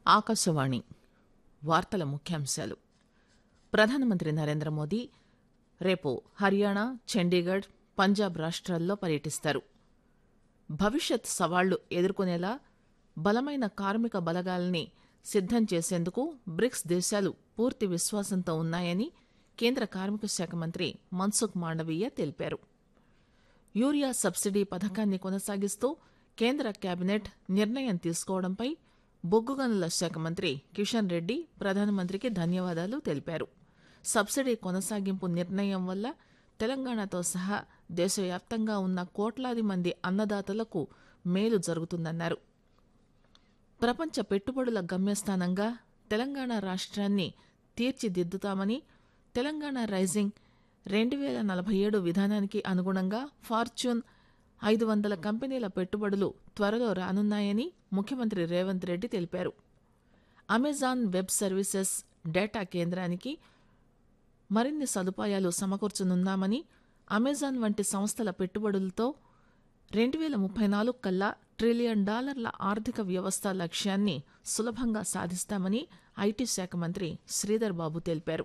ఆకాశవాణి వార్తల ముఖ్యాంశాలు ప్రధానమంత్రి నరేంద్ర మోదీ రేపు హర్యానా చండీగఢ్ పంజాబ్ రాష్ట్రాల్లో పర్యటిస్తారు భవిష్యత్ సవాళ్లు ఎదుర్కొనేలా బలమైన కార్మిక బలగాల్ని సిద్దం చేసేందుకు బ్రిక్స్ దేశాలు పూర్తి విశ్వాసంతో ఉన్నాయని కేంద్ర కార్మిక శాఖ మంత్రి మన్సుఖ్ మాండవీయ తెలిపారు యూరియా సబ్సిడీ పథకాన్ని కొనసాగిస్తూ కేంద్ర కేబినెట్ నిర్ణయం తీసుకోవడంపై బొగ్గు గనుల శాఖ మంత్రి కిషన్ రెడ్డి ప్రధానమంత్రికి ధన్యవాదాలు తెలిపారు సబ్సిడీ కొనసాగింపు నిర్ణయం వల్ల తెలంగాణతో సహా దేశవ్యాప్తంగా ఉన్న కోట్లాది మంది అన్నదాతలకు మేలు జరుగుతుందన్నారు ప్రపంచ పెట్టుబడుల గమ్యస్థానంగా తెలంగాణ రాష్ట్రాన్ని తీర్చిదిద్దుతామని తెలంగాణ రైజింగ్ రెండు వేల నలభై ఏడు విధానానికి అనుగుణంగా ఫార్చ్యూన్ ఐదు వందల కంపెనీల పెట్టుబడులు త్వరలో రానున్నాయని ముఖ్యమంత్రి రేవంత్ రెడ్డి తెలిపారు అమెజాన్ వెబ్ సర్వీసెస్ డేటా కేంద్రానికి మరిన్ని సదుపాయాలు సమకూర్చనున్నామని అమెజాన్ వంటి సంస్థల పెట్టుబడులతో రెండు వేల ముప్పై నాలుగు కల్లా ట్రిలియన్ డాలర్ల ఆర్థిక వ్యవస్థ లక్ష్యాన్ని సులభంగా సాధిస్తామని ఐటీ శాఖ మంత్రి శ్రీధర్ బాబు తెలిపారు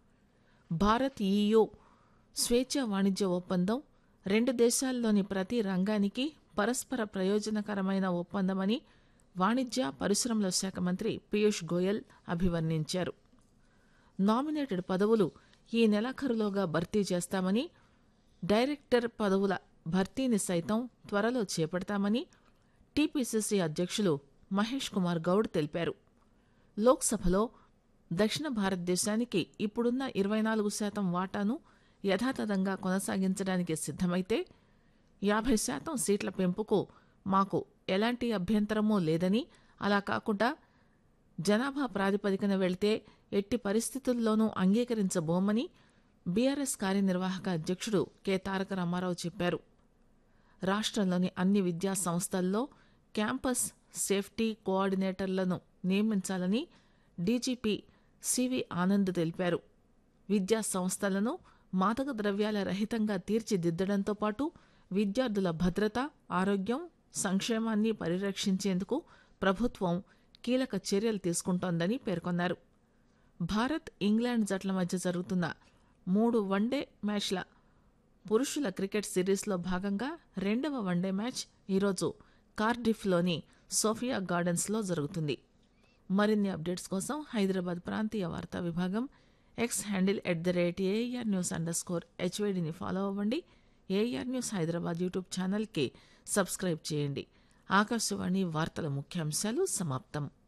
భారత్ ఈయూ స్వేచ్ఛ వాణిజ్య ఒప్పందం రెండు దేశాల్లోని ప్రతి రంగానికి పరస్పర ప్రయోజనకరమైన ఒప్పందమని వాణిజ్య పరిశ్రమల శాఖ మంత్రి పీయూష్ గోయల్ అభివర్ణించారు నామినేటెడ్ పదవులు ఈ నెలాఖరులోగా భర్తీ చేస్తామని డైరెక్టర్ పదవుల భర్తీని సైతం త్వరలో చేపడతామని టీపీసీసీ అధ్యక్షులు మహేష్ కుమార్ గౌడ్ తెలిపారు లోక్సభలో దక్షిణ భారతదేశానికి ఇప్పుడున్న ఇరవై నాలుగు శాతం వాటాను యథాతథంగా కొనసాగించడానికి సిద్దమైతే యాభై శాతం సీట్ల పెంపుకు మాకు ఎలాంటి అభ్యంతరమూ లేదని అలా కాకుండా జనాభా ప్రాతిపదికన వెళ్తే ఎట్టి పరిస్థితుల్లోనూ అంగీకరించబోమని బీఆర్ఎస్ కార్యనిర్వాహక అధ్యక్షుడు కె తారక రామారావు చెప్పారు రాష్ట్రంలోని అన్ని విద్యా సంస్థల్లో క్యాంపస్ సేఫ్టీ కోఆర్డినేటర్లను నియమించాలని డీజీపీ సివి ఆనంద్ తెలిపారు విద్యా సంస్థలను మాదక ద్రవ్యాల రహితంగా తీర్చిదిద్దడంతో పాటు విద్యార్థుల భద్రత ఆరోగ్యం సంక్షేమాన్ని పరిరక్షించేందుకు ప్రభుత్వం కీలక చర్యలు తీసుకుంటోందని పేర్కొన్నారు భారత్ ఇంగ్లాండ్ జట్ల మధ్య జరుగుతున్న మూడు వన్డే మ్యాచ్ల పురుషుల క్రికెట్ సిరీస్లో భాగంగా రెండవ వన్డే మ్యాచ్ ఈరోజు కార్డిఫ్లోని సోఫియా గార్డెన్స్లో జరుగుతుంది మరిన్ని అప్డేట్స్ కోసం హైదరాబాద్ ప్రాంతీయ వార్తా విభాగం X handle at the rate AIR news underscore హెచ్వైడిని ఫాలో అవ్వండి ఏఆర్ న్యూస్ హైదరాబాద్ యూట్యూబ్ ఛానల్కి సబ్స్క్రైబ్ చేయండి ఆకాశవాణి వార్తల ముఖ్యాంశాలు సమాప్తం